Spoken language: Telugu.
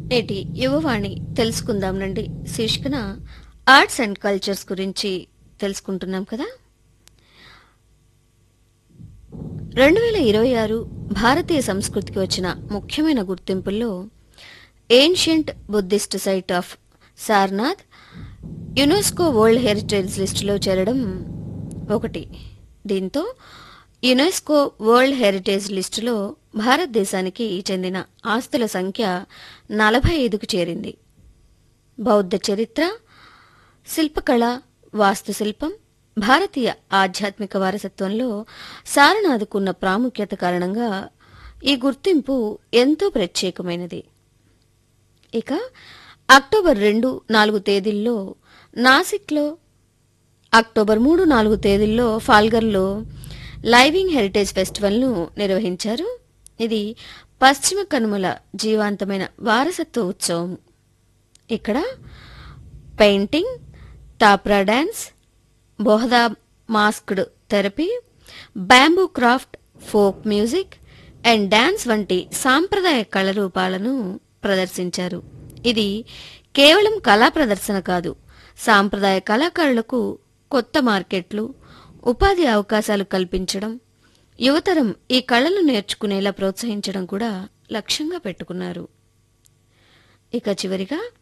నేటి యువవాణి తెలుసుకుందాంనండి శీర్షికన ఆర్ట్స్ అండ్ కల్చర్స్ గురించి తెలుసుకుంటున్నాం కదా రెండు వేల ఇరవై ఆరు భారతీయ సంస్కృతికి వచ్చిన ముఖ్యమైన గుర్తింపుల్లో ancient Buddhist site of Sarnath UNESCO world heritage లిస్టులో చేరడం ఒకటి దీంతో యునెస్కో వరల్డ్ హెరిటేజ్ లిస్టులో భారతదేశానికి చెందిన ఆస్తుల సంఖ్య నలభై ఐదుకు చేరింది బౌద్ధ చరిత్ర శిల్పకళ వాస్తుశిల్పం భారతీయ ఆధ్యాత్మిక వారసత్వంలో సారనాథ్కున్న ప్రాముఖ్యత కారణంగా ఈ గుర్తింపు ఎంతో ప్రత్యేకమైనది ఇక అక్టోబర్ రెండు నాలుగు తేదీల్లో నాసిక్లో అక్టోబర్ మూడు నాలుగు తేదీల్లో ఫాల్గర్లో లైవింగ్ హెరిటేజ్ ఫెస్టివల్ను నిర్వహించారు ఇది పశ్చిమ కనుమల జీవాంతమైన వారసత్వ ఉత్సవం ఇక్కడ painting Thapra dance Bohada masked therapy bamboo craft folk music and dance వంటి సాంప్రదాయ కళరూపాలను ప్రదర్శించారు ఇది కేవలం కళా ప్రదర్శన కాదు సాంప్రదాయ కళాకారులకు కొత్త మార్కెట్లు ఉపాధి అవకాశాలు కల్పించడం యువతరం ఈ కళలు నేర్చుకునేలా ప్రోత్సహించడం కూడా లక్ష్యంగా పెట్టుకున్నారు ఇక చివరిగా